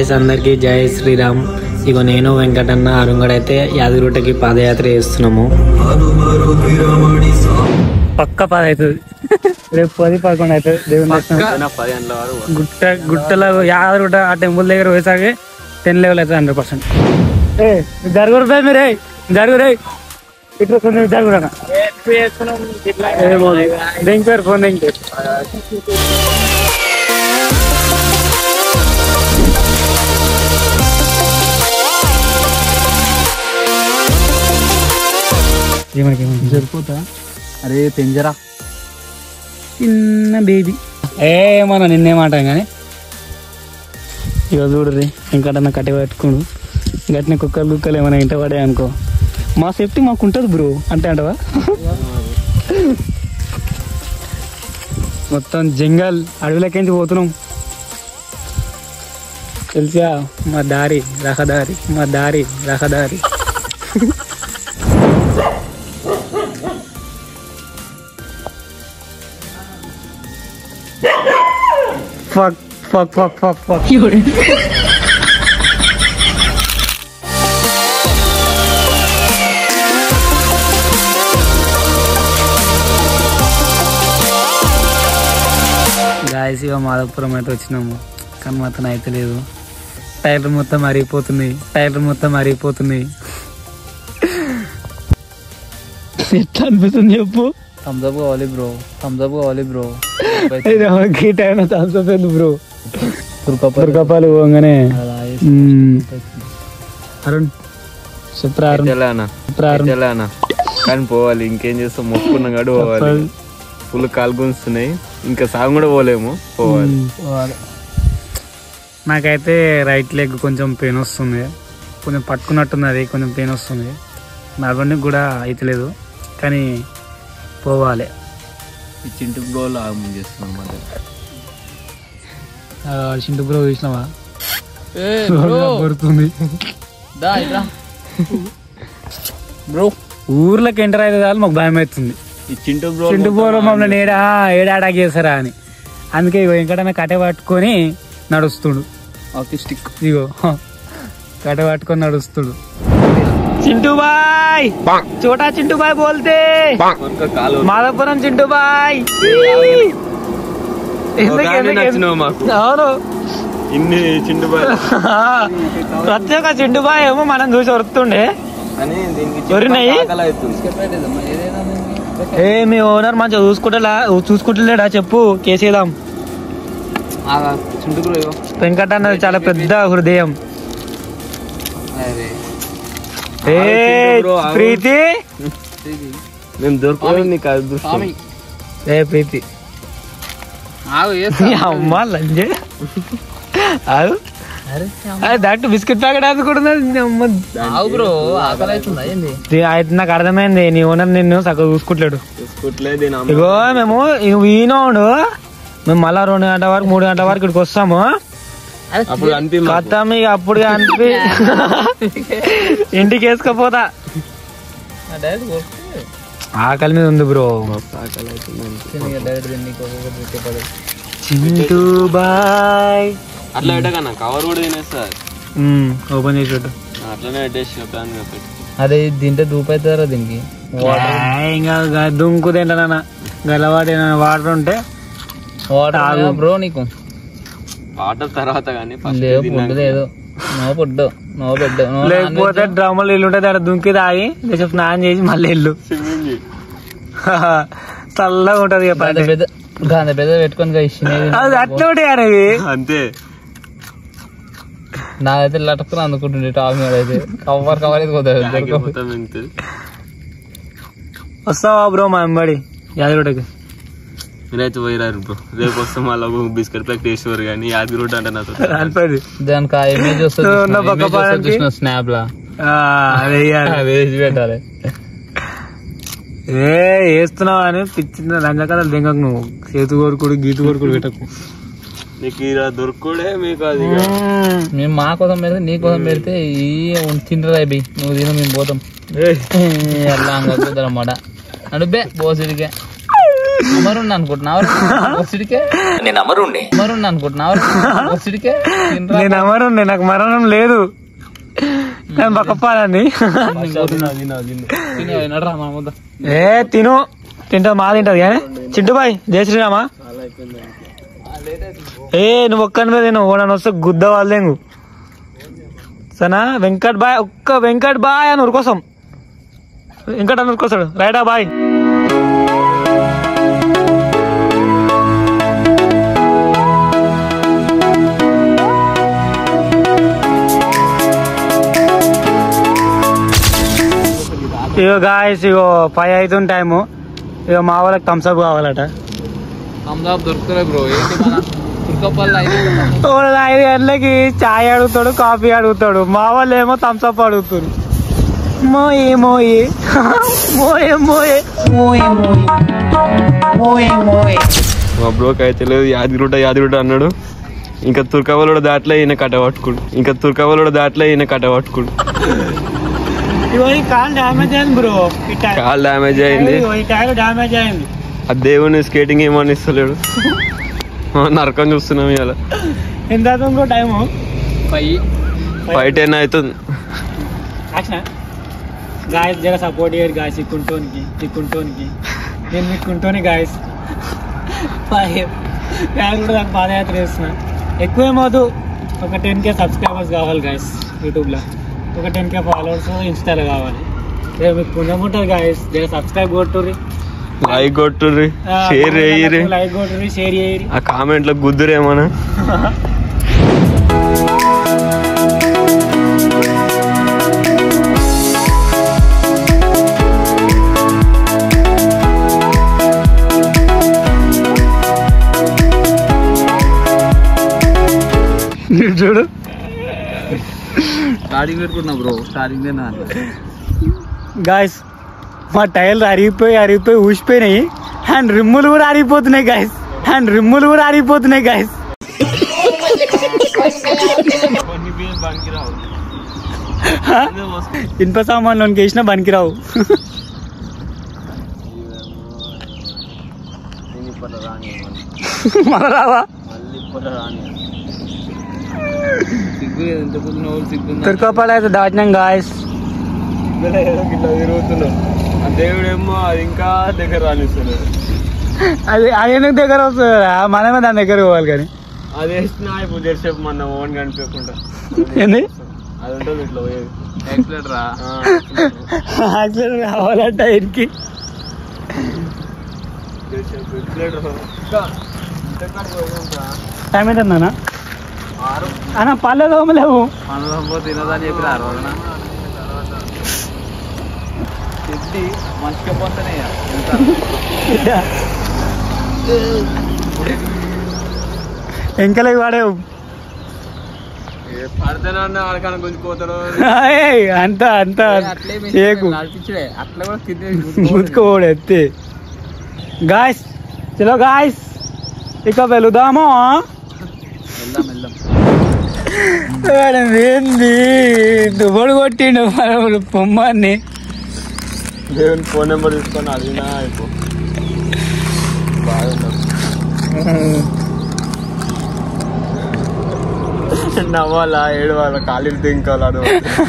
Guys అందరికీ జై శ్రీరామ్ ఇగో నేను వెంకటన్న అరుంగడైతే యాదగిరిగుట్టకి పాదయాత్ర చేస్తున్నాము పక్క పది అవుతుంది రేపు పది పదకొండు అవుతుంది దేవుని దర్శనం పది గంటల వరకు గుట్ట గుట్టలో యాదగిరిగుట్ట ఆ టెంపుల్ దగ్గర పోయేసాగే టెన్ లెవెల్ అవుతుంది హండ్రెడ్ పర్సెంట్ ఏ జరుగురు బై మీరే జరుగురే ఇట్లా కొంచెం జరుగురా దెంకారు ఫోన్ దెంకారు ఏమనికి సరిపోతా అరే పెంజరా చిన్న బేబీ ఏమన్నా నిన్నేమంటాం కానీ ఇక చూడరి ఇంకటన్నా కట్టి పెట్టుకోడు గట్టిన కుక్కలు కుక్కలు ఏమైనా ఇంట పడే అనుకో మా సేఫ్టీ మాకు ఉంటుంది బ్రో అంటే అంటవా మొత్తం జంగల్ అడవిలోకించి పోతున్నాం తెలుసా మా దారి రహదారి మా దారి రహదారి fuck fuck fuck fuck fuck guys ఇక మాధవపురం అయితే వచ్చినాము కానీ మొత్తం అయితే లేదు టైర్లు మొత్తం అరిగిపోతున్నాయి టైర్లు మొత్తం అరిగిపోతున్నాయి ఎట్లా అనిపిస్తుంది చెప్పు థమ్స్అప్ కావాలి బ్రో థమ్స్అప్ కావాలి బ్రో ఈ టైం థమ్స్అప్ ఎందుకు బ్రో దుర్గపాలు పోగానే మ్మ్. అరుణ్ చెప్పరా అరుణ్ తెలానా చెప్పరా అరుణ్ తెలానా కానీ పోవాలి ఇంకేం చేస్తాం మొక్కున్న గడు పోవాలి ఫుల్ కాలు గుంజుతున్నాయి ఇంకా సాగు కూడా పోలేము పోవాలి మ్మ్. నాకైతే రైట్ లెగ్ కొంచెం పెయిన్ వస్తుంది కొంచెం పట్టుకున్నట్టున్నది కొంచెం పెయిన్ వస్తుంది నడవడానికి కూడా అయితలేదు కానీ పోవాలి ఈ చింటు బ్రోలు ఆగమని చేస్తున్నాం అన్నమాట ఆ, చింటు బ్రో చూసినావా కొడుతుంది బ్రో ఊర్లోకి ఎంటర్ అయితే చాలు మాకు భయం అవుతుంది ఈ చింటు బ్రో చింటు బ్రో మమ్మల్ని ఏడా ఏడా అటాక్ చేస్తారా అని అందుకే ఇగో వెంకటన్న కట్టె పట్టుకొని నడుస్తుడు ఆర్టిస్టిక్ ఇగో కట్టె పట్టుకొని నడుస్తుడు చింటూ బాయ్ చోటా చింటూ బాయ్ బోల్తే కాలు మాధవపురం చింటూ బాయ్ ఎందుకు- ఒక ఆయన ఎందుకు- నచ్చినావు మాకు అవును ఇన్ని చింటు బ్రో ప్రతి ఒక్క చింటూ బాయ్ ఏమో మనం చూసి వరుతుండే అని దీనికి ఎవరినాయి? ఆకలి అవుతుంది ఏ మీ ఓనర్ మంచిగా చూసుకుంటా చూసుకుంటలేడా చెప్పు కేసేద్దాం చింటు బ్రో వెంకట అన్నది చాలా పెద్ద హృదయం అరే ఏ చింటూ బ్రో, ఆగు. ప్రీతి మేము దొరకలేదు నీకు అదృష్టం స్వామి ఏ ప్రీతి ఆగు నీ అమ్మ లంజే ఆగు అరే దాంట్లో బిస్కెట్ ప్యాకెట్ అందుకుంటున్నది నీ అమ్మ ఆగు బ్రో ఆకలి అవుతుందా ఏంది ది- అయితే నాకు అర్థమైంది నీ ఓనర్ నిన్ను చక్కగా చూసుకుంటాడు చూసుకోవట్లేదు దీని అమ్మ. ఇగో మేము ఈనోడు మేము మళ్ళా రెండు గంటల వరకు మూడు గంటల వరకు ఇక్కడికి వస్తాము అప్పుడు అనిపి మాకు. కొత్త ఇక అప్పుడు అనిపి ఇంటికి వేసుకపోతా డైరెక్ట్ ఆకలి మీద ఉంది బ్రో ఆకలి అవుతుంది. డైరెక్ట్ నీకు ఒక్కొక్కటి పెట్టే పడదు చింటూ బాయ్ అట్లా పెట్టకన్నా కవర్ కూడా తినేస్తా ఓపెన్ చేసి పెట్టు అట్లనే పెట్టేసి ప్లాన్ పెట్టి అదే తింటే దూపు అవుతారా దీనికి ఏయ్, ఇంకా గ- దుంకు తింటానన్నా గలవాడి వాటర్ ఉంటే వాటర్ బ్రో నీకు వాటర్ తర్వాత కానీ ఫస్ట్ లేవు ఫుడ్ లేదు no food no bed no లేకపోతే డ్రమ్ములు ఇల్లు ఉంటే దాని దుంకి తాగి లేకపోతే స్నానం చేసి మళ్ళీ ఇల్లు స్విమ్మింగ్ చల్లగా ఉంటది ఇక గంధ పని. పెద్ద గంధ పెద్ద పెట్టుకొని ఇచ్చినది అది అట్లా ఉంటాయి అనేవి అంతే నాదైతే లటక్కుని అందుకుంటుండే టాప్ మీద అయితే కవర్ కవర్ అయితే కుదరదు మొత్తం ఇంతే వస్తావా బ్రో మా అంబడి యాదగిరిగుట్టకి మీరైతే పోయిరారు బ్రో రేపు వస్తే మళ్ళీ ఒక బిస్కెట్ ప్యాకెట్ వేసేవారు కానీ యాదగిరి రోడ్ అంటే నాతో అనిపోయింది దానికి ఆ ఇమేజ్ సో ఉన్న పక్క పాదానికి- వస్తుంది స్నాప్ లా ఆ, అది వేయాలి. అది వేసి పెట్టాలి ఏ వేస్తున్నావు అని పిచ్చిన రంజకాలు దింగకు నువ్వు చేతు కోరుకుడు గీతు కోరుకుడు పెట్టకు నీకు ఇలా దొరుకుడే మీకు అది ఇక. మ్మ్. మేము మా కోసం పెడితే నీ కోసం పెడితే ఈ తింటరా బి నువ్వు తిన మేము పోతాం ఏయ్, అలా అంగొద్దు అన్నమాట నడుబే బోసిడికే అమరుండి అనుకుంటున్నావు వచ్చిడికే నేను అమరుండి అమరుండి అనుకుంటున్నావు వచ్చిడికే నేను అమరు నాకు మరణం లేదు నేను బక్కపాలని నడరా మా ముద్ద ఏ తిను తింటా మా తింటది కానీ చింటుబాయ్ జయ శ్రీరామా ఏ నువ్వు ఒక్కని మీద తిను ఓడని వస్తే గుద్ద వాళ్ళేంగు సనా వెంకట్ బాయ్ ఒక్క వెంకట్ బాయ్ అని ఉరికోసం వెంకట్ అని ఉరికోసాడు రైటా బాయ్ ఇగో గాయస్ ఇగో ఫైవ్ అవుతుంది టైము ఇగో మా వాళ్ళకి థమ్స్అప్ కావాలట అమదాబ్ దొరుకుతలే బ్రో ఏంటి మన తుర్కపల్లి అయితే వాడు ఐదు గంటలకి చాయ్ అడుగుతాడు కాఫీ అడుగుతాడు మా వాళ్ళు ఏమో థమ్స్అప్ అడుగుతారు మోయి మోయి మోయే మోయే మోయే మోయే మోయే మా బ్రోక్ అయితే లేదు యాదగిరిట యాదగిరిట అన్నాడు ఇంకా తుర్కవలుడ దాంట్లో ఈయన కట్ట పట్టుకుడు ఇంకా తుర్కవలుడ దాంట్లో ఈయన కట్ట పట్టుకుడు ఇగో ఈ కాల్ డ్యామేజ్ అయింది బ్రో ఈ టైర్ కాల్ డ్యామేజ్ అయింది ఇగో ఈ టైర్ డ్యామేజ్ అయింది ఆ దేవుని స్కేటింగ్ ఏమని ఇస్తలేడు నరకం చూస్తున్నాం ఇవాళ ఎంత అవుతుంది బ్రో టైము పై ఫైవ్ టెన్ అవుతుంది యాక్షన్ గాయస్ జర సపోర్ట్ చేయరు గాయస్ ఈ కుంటోనికి ఈ కుంటోనికి నేను మీకు కుంటోని గాయస్ ప్యాన్ కూడా దానికి పాదయాత్ర చేస్తున్నా ఎక్కువ ఏమవుతు ఒక టెన్ కే సబ్స్క్రైబర్స్ కావాలి గాయస్ యూట్యూబ్లో ఒక టెన్ కే ఫాలోవర్స్ ఇన్స్టాలో కావాలి రేపు మీకు పుణ్యం ఉంటుంది గాయస్ జర సబ్స్క్రైబ్ కొట్టుర్రి లైక్ కొట్టుర్రి షేర్ చేయరి లైక్ కొట్టుర్రి షేర్ చేయరి ఆ కామెంట్లో గుద్దురేమన్నా చూడు స్టార్టింగ్ పెట్టుకున్నా బ్రో స్టార్టింగ్ గాయస్ మా టైర్లు అరిగిపోయి అరిగిపోయి ఊసిపోయినాయి అండ్ రిమ్ములు కూడా అరిగిపోతున్నాయి గాయస్ అండ్ రిమ్ములు కూడా అరిగిపోతున్నాయి గాయస్ ఇనుప సామాన్లోనికి వేసిన పనికిరావు మన రావా సిగ్గు లేదు ఎంత పొద్దున వాళ్ళు సిగ్గు తుర్కోపాలు అయితే దాటినాం గాయస్ తిరుగుతున్నాం ఆ దేవుడేమో అది ఇంకా దగ్గర రానిస్తున్నాడు అది అది ఎందుకు దగ్గర వస్తుందా మనమే దాని దగ్గర పోవాలి కానీ అది వేసిన ఇప్పుడు జెర్సేపు మన ఓన్ కనిపించకుండా ఏంది అది ఉంటుంది ఇట్లా పోయేది ఎక్సలెంట్ రా ఆ, యాక్సిడెంట్ కావాలంట ఇంటికి జెర్సేపు ఎట్లేడు. ఇంకా ఇంతకాడికి పోయినాంకా. టైం ఎంత అన్నా ఆరు అన్న పల్లె దోమలేవు మనలో తినదని చెప్పి రా రోజున తిట్టి మంచిగా పోతేనే ఎంకలకి వాడేవు ఏ పడితేనన్నా ఆడకాన గుంజిపోతాడు ఏయ్, అంత అంత చేయకు నడిపించడే అట్లా కూడా కింద ముచ్చుకోడు ఎత్తి గాయస్ చలో గాయస్ ఇక వెళుదాము వెళ్దాం వెళ్దాం మేడం ఏంది దుబ్బడు కొట్టిండు మన పొమ్మని దేవుని ఫోన్ నెంబర్ తీసుకొని అడిగినా అయిపో బాగుండదు నవ్వాలా ఏడవాలా ఖాళీ తింకాలి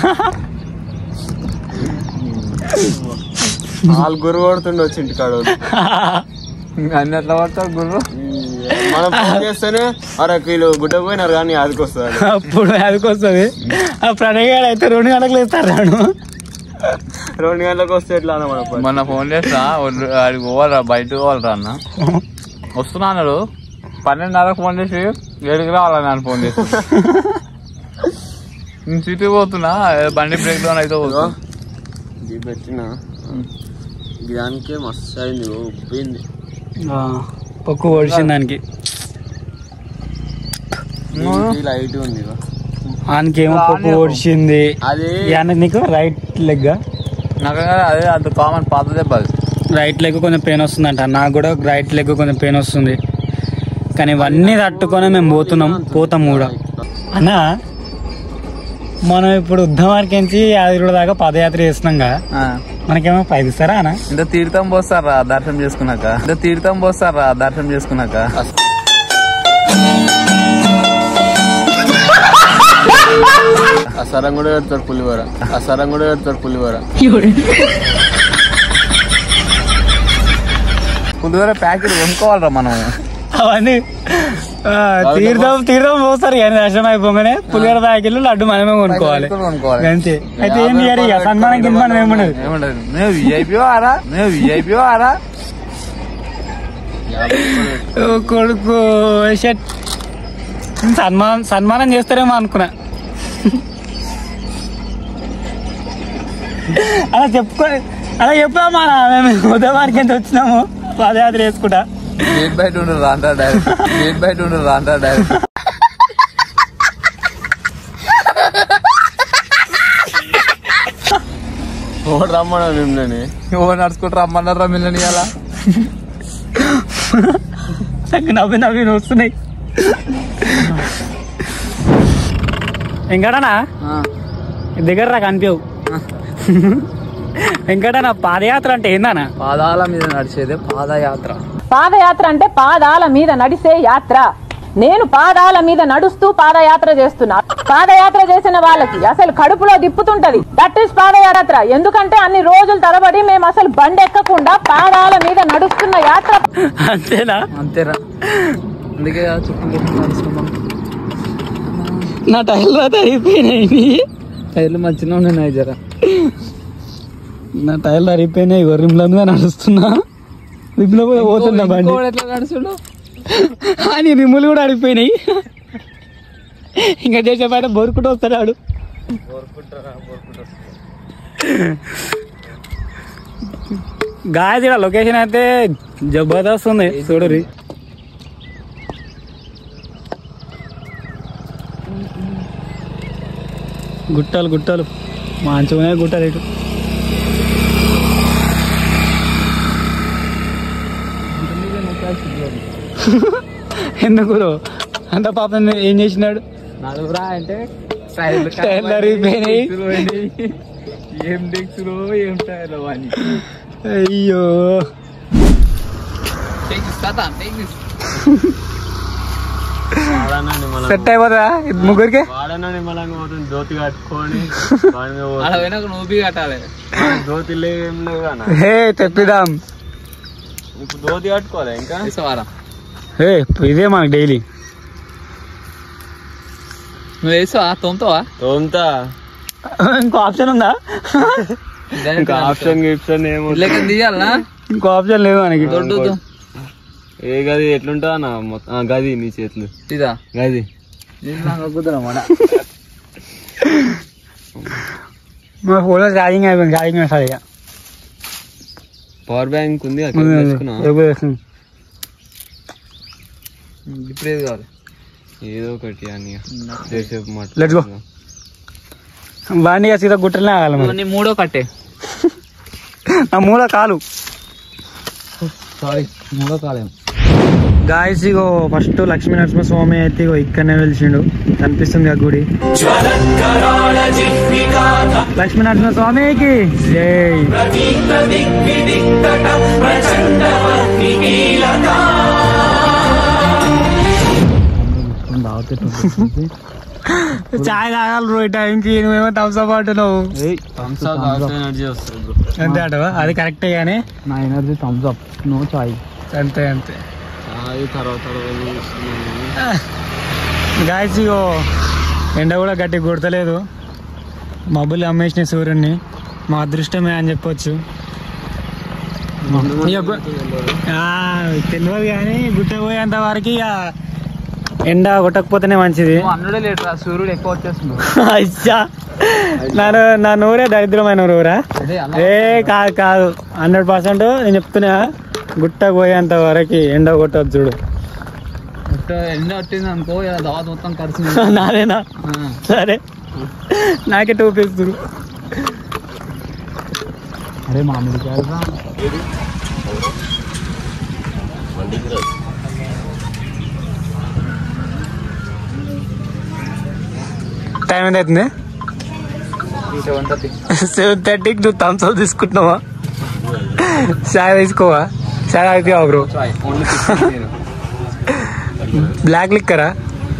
వాళ్ళు గురు కొడుతుండే వచ్చి ఇంటికాడ వాళ్ళు. అన్ని ఎట్లా పడతారు గుర్రు మనం ఫోన్ చేస్తేనే అరే వీళ్ళు గుడ్డ పోయినారు కానీ అదికి వస్తుంది అప్పుడు అదికొస్తుంది ఆ ప్రణయగాడు అయితే రెండు గంటలకు ఇస్తారు రాను రెండు గంటలకు వస్తే ఎట్లా అన్న మన పని మొన్న ఫోన్ చేస్తా వద్దు, ఆడికి పోవాలరా బయట పోవాలరా అన్న వస్తున్నా అన్నాడు పన్నెండున్నరకు ఫోన్ చేసి ఏడుకి రావాలని నేను ఫోన్ చేసి నేను సిటీ పోతున్నా ఏ బండి బ్రేక్ డౌన్ అయితే పోతున్నా ఇది పెట్టిన దానికే మస్తు అయింది ఓ, ఉబ్బింది పొక్కు ఓడిచింది దానికి దీనికి లైట్ ఉంది ఇగో. ఆయనకేమో పొక్కు ఓడిచింది అది యాన నీకు రైట్ లెగ్ నాకు అదే అంత కామన్ పాత దెబ్బ అది రైట్ లెగ్ కొంచెం పెయిన్ వస్తుందంట నాకు కూడా రైట్ లెగ్ కొంచెం పెయిన్ వస్తుంది కానీ ఇవన్నీ తట్టుకొని మేము పోతున్నాం పోతాం కూడా అన్న మనం ఇప్పుడు ఉద్దమార్కించి యాదగిరి దాకా పదయాత్ర చేస్తున్నాం కదా మనకేమో పైది ఇస్తారా అన్న ఇంత తీర్థం పోస్తారా దర్శనం చేసుకున్నాక ఇంత తీర్థం పోస్తారా దర్శనం చేసుకున్నాక ఆ సరం కూడా పెడతాడు పులిహోర ఆ సరం కూడా పెడతాడు పులిహోర పులిహోర ప్యాకెట్ కొనుక్కోవాలరా మనం అవన్నీ ఆ, తీర్థం తీర్థం పోస్తారు కానీ దర్శనం అయిపోగానే పులిహోర ప్యాకెట్లు లడ్డు మనమే కొనుక్కోవాలి పైసలు కొనుక్కోవాలి. అంతే అయితే ఏం చేయాలి ఇక సన్మానం గిన్మానం ఏముండదు ఏమంటారు మేము విఐపి ఆరా మేము విఐపి ఆరా ఓ కొడుకు షట్ సన్మానం సన్మానం చేస్తారేమో అనుకున్నా అలా చెప్పుకో అలా చెప్తామా మేము ఉదయానికి ఎంత వచ్చినాము పాదయాత్ర చేసుకుంటా గేట్ బయట ఉండరు రాంటా డైరెక్ట్ గేట్ బయట ఉండరు రాంటా డైరెక్ట్ ఓడు రమ్మన్నా మిమ్మల్ని ఓ నడుచుకుంటూ రమ్మన్నారా మిల్లని అలా నాకు నవ్వి నవ్వి వస్తున్నాయి వెంకటనా దగ్గర రా కనిపించవు వెంకటనా పాదయాత్ర అంటే ఏందన్నా పాదాల మీద నడిచేదే పాదయాత్ర పాదయాత్ర అంటే పాదాల మీద నడిసే యాత్ర నేను పాదాల మీద నడుస్తూ పాదయాత్ర చేస్తున్నా పాదయాత్ర చేసిన వాళ్ళకి అసలు కడుపులో దిప్పుతుంటది దట్ ఈస్ పాదయాత్ర ఎందుకంటే అన్ని రోజులు తరబడి మేము అసలు బండి ఎక్కకుండా పాదాల మీద నడుస్తున్న యాత్ర అంతేనా అంతేరా అందుకే చుట్టూ నడుచుకున్నాం నా టైర్లో తరిగిపోయినాయి టైర్లు మంచిగా ఉన్నాయి జర నా టైర్లు అరిగిపోయినాయి రిమ్ల మీద నడుస్తున్నా రిమ్లో కూడా పోతున్నా బండి ఇంకోడు ఎట్లా నడుచుడు అని రిమ్ములు కూడా అడిగిపోయినాయి ఇంకా చేసే పైన బొరుకుంటూ వస్తాడు గాయత్రి లొకేషన్ అయితే జబర్దస్త్ ఉంది చూడరి గుట్టలు గుట్టలు మంచిగా గుట్టలు ఇటు ఎందుకు బ్రో? అంత పాపం ఏం చేసినాడు నడువురా అంటే టైర్లు టైర్లు అరిగిపోయినాయి. ఏం డెక్స్ ఏం టైర్లు అని అయ్యో వాడన్నా నిమ్మలంగా సెట్ అయిపోతుందా ఇది ముగ్గురికి వాడన్నా నిమ్మలంగా పోతుంది ధోతి కట్టుకొని వాడిని అలా పోయినాక నూపి కట్టాలి ధోతి ఏం లేవు అన్న హే తెప్పిదాం ఇప్పుడు ధోతి కట్టుకోవాలి ఇంకా వేసేవారా హే ఇదే మనకు డైలీ నువ్వు వేసావా తోముతావా తోంతా ఇంకో ఆప్షన్ ఉందా ఇంకా ఆప్షన్ గిప్షన్ ఏమో లెక్క తీయాలనా ఇంకో ఆప్షన్ లేదు మనకి దొడ్డు ఏ గది ఎట్లుంటా అన్న మొత్తం ఆ, గది నీ చేతులు ఇదా గది కుదరమాట మా ఫోన్లో ఛార్జింగ్ అయిపోయింది ఛార్జింగ్ వేసాలి ఇక పవర్ బ్యాంక్ ఉంది అక్కడ ఉంది, ఉంది. తెచ్చుకున్నా ఎప్పుడు వేస్తుంది? ఇప్పుడు ఏది కావాలి ఏదో ఒకటి అని సేపు మాట Let's go. బండి ఇక సీదా గుట్టలనే ఆగాలి మరి నీ మూడో కట్టే నా మూల కాలు సారీ మూడో కాలేం గాయస్ ఇగో ఫస్ట్ లక్ష్మీ నరసింహ స్వామి అయితే ఇగో ఇక్కడనే వెలిసిండు కనిపిస్తుంది ఆ గుడి లక్ష్మీ నరసింహ స్వామికి జై చాయ్ తాగాలి బ్రో ఈ టైంకి నువ్వేమో థమ్స్ అప్ అంటున్నావు ఎనర్జీ వస్తుంది bro. అంతే అంటవా అది కరెక్టే కానీ నా ఎనర్జీ థమ్స్ అప్ నో చాయ్ అంతే అంతే చాయ్ తర్వాత తర్వాత చూస్తున్నాను. గాయస్ ఇగో ఎండ కూడా గట్టి కొడతలేదు మబ్బులు అమ్మేసిన సూర్యుడిని మా అదృష్టమే అని చెప్పొచ్చు ఇక గు- ఆ, తెలియదు కానీ గుట్ట పోయేంత వరకు ఇక ఎండ కొట్టకపోతేనే మంచిది నువ్వు అన్నుడే లేటురా సూర్యుడు ఎక్కువ వచ్చేస్తుంది అచ్చా నన్ను నా నూరే దరిద్రమైన ఊరా అదే అలా ఏ కాదు కాదు హండ్రెడ్ పర్సెంట్ నేను చెప్తున్నా గుట్ట పోయేంత వరకు ఎండ కొట్టదు చూడు ఒక్క ఎండ వచ్చింది అనుకో ఇలా దావత్ మొత్తం ఖర్చు నాదేనా సరే నాకే టూ పీస్ అరే మామిడి కాయలు టైం ఎంత అవుతుంది సెవెన్ థర్టీకి నువ్వు థమ్స్ అప్ తీసుకుంటున్నావా చాయ్ తీసుకోవా చాయ్ అయిపోయావా బ్రో బ్లాక్ లిక్కరా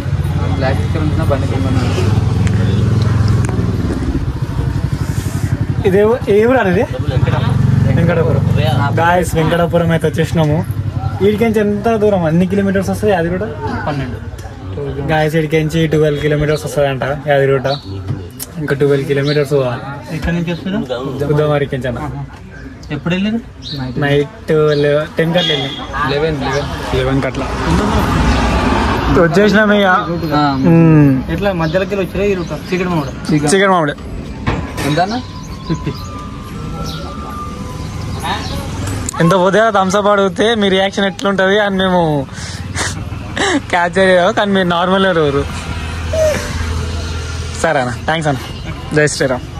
ఇదే ఏ ఊరు అనేది వెంకటాపురం గాయస్ వెంకటాపురం అయితే వచ్చేసినాము వీడికించి ఎంత దూరం అన్ని కిలోమీటర్స్ వస్తుంది అది కూడా పన్నెండు గాయస్ వీడికించి ట్వెల్వ్ కిలోమీటర్స్ వస్తుంది అంట యాదిరోట ఇంకా ట్వెల్వ్ కిలోమీటర్స్ పోవాలి ఎక్కడి నుంచి వస్తుందా ఉద్దమారికి అన్న ఎప్పుడు వెళ్ళారు నైట్ టెన్ కట్ల లెవెన్ లెవెన్ కట్ల వచ్చేసినాం ఇక మ్మ్. ఎట్లా మధ్యలోకి వెళ్ళి వచ్చిరా ఈ రూట్ చికెన్ మామిడ చికెన్ మామిడి ఎంత ఫిఫ్టీ ఎంత పోతే థమ్స్అప్ అడిగితే మీ రియాక్షన్ ఎట్లుంటుంది అని మేము క్యాచ్ అయ్యాము కానీ మీరు నార్మల్ ఎవరు సరే అన్న థ్యాంక్స్ అన్న జై శ్రీరామ్